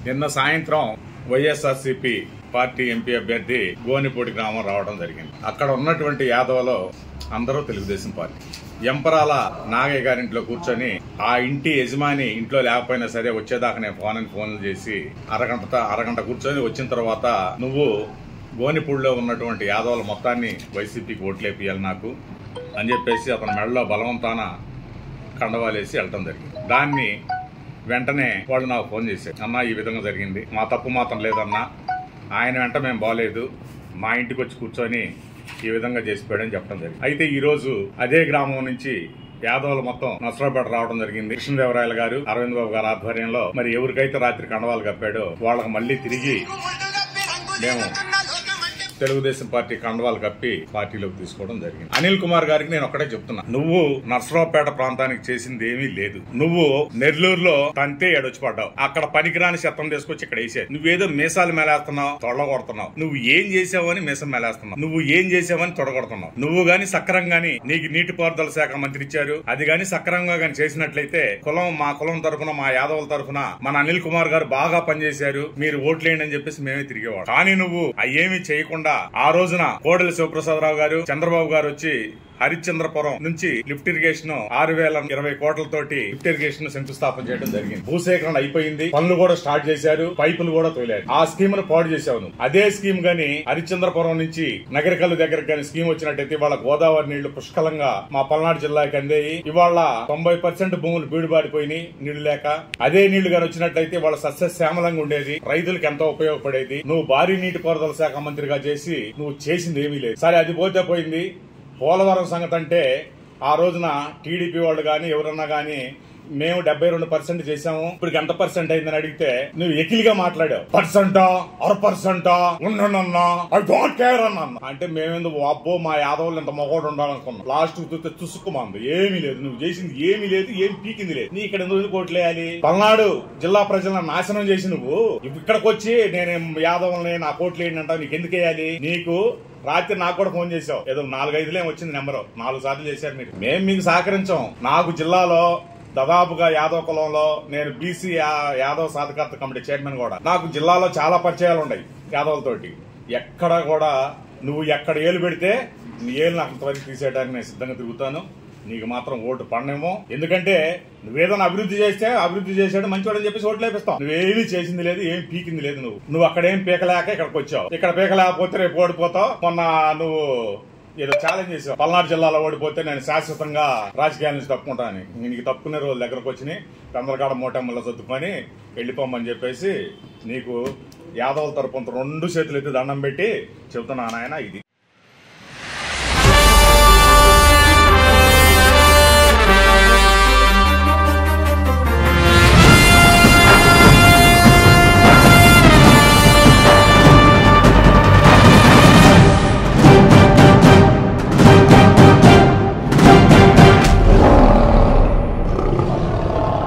నిన్న సాయంత్రం YSRCP party MP అభ్యర్థి గోనిపూడి గ్రామం రావడం జరిగింది అక్కడ ఉన్నటువంటి యాదవలో అందరూ తెలుగుదేశం పార్టీ ఎంపరాల నాగయ్య గారింట్లో కూర్చొని ఆ ఇంటి యజమాని ఇంట్లో లేకపోయినా సరే వచ్చేదాకా నేను ఫోన్ అని ఫోన్లు చేసి అరగంట అరగంట కూర్చొని వచ్చిన తర్వాత నువ్వు గోనిపూడిలో ఉన్నటువంటి యాదవుల మొత్తాన్ని వైసీపీకి ఓట్లేపియాలి నాకు అని చెప్పేసి అతని మెడలో బలవంతాన కండవాలేసి వెళ్ళటం జరిగింది దాన్ని వెంటనే వాళ్ళు నాకు ఫోన్ చేశారు అన్న ఈ విధంగా జరిగింది మా తప్పు మాత్రం లేదన్నా ఆయన వెంట మేము బాగలేదు మా ఇంటికి వచ్చి కూర్చొని ఈ విధంగా చేసిపోయాడని చెప్పడం జరిగింది అయితే ఈ రోజు అదే గ్రామం నుంచి యాదవులు మొత్తం నసరాపేట రావడం జరిగింది కృష్ణదేవరాయలు గారు అరవింద్ బాబు గారి ఆధ్వర్యంలో మరి ఎవరికైతే రాత్రి కండవాలు కప్పాడో వాళ్ళకి మళ్ళీ తిరిగి మేము తెలుగుదేశం పార్టీ కండవాలు కప్పి పార్టీలోకి తీసుకోవడం జరిగింది అనిల్ కుమార్ గారికి నేను ఒకటే చెప్తున్నా నువ్వు నర్సరావుపేట ప్రాంతానికి చేసింది ఏమీ లేదు నువ్వు నెల్లూరులో తంతే ఎడొచ్చి పడ్డావు అక్కడ పనికిరాని శతం తీసుకొచ్చి ఇక్కడ వేసావు నువ్వేదో మీసాలు మేలేస్తున్నావు తొడ కొడుతున్నావు నువ్వు ఏం చేసావు అని మీసం మేలేస్తున్నావు నువ్వు ఏం చేసావని తొడగొడుతున్నావు నువ్వు గాని సక్రంగాని నీకు నీటిపారుదల శాఖ మంత్రి ఇచ్చారు అది గాని సక్రంగా గాని చేసినట్లయితే కులం మా కులం తరఫున మా యాదవుల తరఫున మన అనిల్ కుమార్ గారు బాగా పనిచేశారు మీరు ఓట్లేయండి అని చెప్పేసి మేమే తిరిగేవాడు కానీ నువ్వు అయ్యేమి చేయకుండా ఆ రోజున కోడెల శివప్రసాదరావు గారు చంద్రబాబు గారు వచ్చి హరిశ్చంద్రపురం నుంచి లిఫ్ట్ ఇరిగేషన్ ఆరు వేల ఇరవై కోట్లతోటి లిఫ్ట్ ఇరిగేషన్ శంకుస్థాపన చేయడం జరిగింది భూసేకరణ అయిపోయింది పనులు కూడా స్టార్ట్ చేశారు పైపులు కూడా తోలారు ఆ స్కీమ్ ను పాడు చేశావు నువ్వు. అదే స్కీమ్ గాని హరిశ్చంద్రపురం నుంచి నగరికల్లు దగ్గరకు గాని స్కీమ్ వచ్చినట్టయితే ఇవాళ గోదావరి నీళ్లు పుష్కలంగా మా పల్నాడు జిల్లాకి అందేయి ఇవాళ తొంభై పర్సెంట్ భూములు బీడుబారిపోయినాయి నీళ్లు లేక అదే నీళ్లు గాని వచ్చినట్టయితే వాళ్ళ సస్యశ్యామలంగా ఉండేది రైతులకు ఎంతో ఉపయోగపడేది నువ్వు భారీ నీటి పారుదల శాఖ మంత్రిగా చేసి నువ్వు చేసింది ఏమీ లేదు సరే అది పోతే పోయింది పోలవరం సంగతి అంటే ఆ రోజున టీడీపీ వాళ్ళు గాని ఎవరన్నా గాని మేము డెబ్బై రెండు పర్సెంట్ చేసాము ఇప్పుడు ఎంత పర్సెంట్ అయిందని అడిగితే నువ్వు ఎకిలిగా మాట్లాడావు పర్సెంటా అర పర్సెంటా ఉండనన్నా ఐ డోంట్ కేర్ అన్నా అంటే మేమెందుకు అబ్బో మా యాదవులు ఇంత మొగోడు ఉండాలనుకున్నాం లాస్ట్ చూస్తే తుసుకుమంది ఏమీ లేదు నువ్వు చేసింది ఏమీ లేదు ఏం పీకింది లేదు నీ ఇక్కడ ఎందుకు కోట్లేయాలి పల్నాడు జిల్లా ప్రజలను నాశనం చేసి నువ్వు ఇక్కడికి వచ్చి నేను యాదవుల్ని నా కోట్లేయండి అంటావు నీకు ఎందుకు వేయాలి నీకు రాత్రి నాకు కూడా ఫోన్ చేసావు ఏదో నాలుగైదులే వచ్చింది నెంబరు నాలుగు సార్లు చేశారు మీరు మేము మీకు సహకరించాం నాకు జిల్లాలో దాదాపుగా యాదవ్ కులంలో నేను బీసీ యాదవ్ సాధికారత కమిటీ చైర్మన్ కూడా నాకు జిల్లాలో చాలా పరిచయాలు ఉన్నాయి యాదవులతోటి ఎక్కడ కూడా నువ్వు ఎక్కడ ఏలు పెడితే నీ ఏలు నాకు అంతవరకు తీసేయడానికి నేను సిద్ధంగా తిరుగుతాను నీకు మాత్రం ఓటు పడనేమో ఎందుకంటే నువ్వేదైనా అభివృద్ధి చేస్తే అభివృద్ధి చేసాడు మంచివాడని చెప్పేసి ఓట్లు వేపిస్తావు నువ్వేమీ చేసింది లేదు ఏం పీకింది లేదు నువ్వు నువ్వు అక్కడేం పీకలేక ఇక్కడికి వచ్చావు ఇక్కడ పీకలేకపోతే రేపు ఓడిపోతావు మొన్న నువ్వు ఏదో ఛాలెంజ్ చేసావు పల్నాడు జిల్లాలో ఓడిపోతే నేను శాశ్వతంగా రాజకీయాల నుంచి తప్పుకుంటాను నీకు తప్పుకునే రోజులు దగ్గరకు వచ్చినాయి తొందరగాడ మూటమ్మల్లో సర్దుకొని వెళ్ళిపోమని చెప్పేసి నీకు యాదవుల తరపున రెండు చేతులు ఎత్తి దండం పెట్టి చెబుతున్నా నాయన ఇది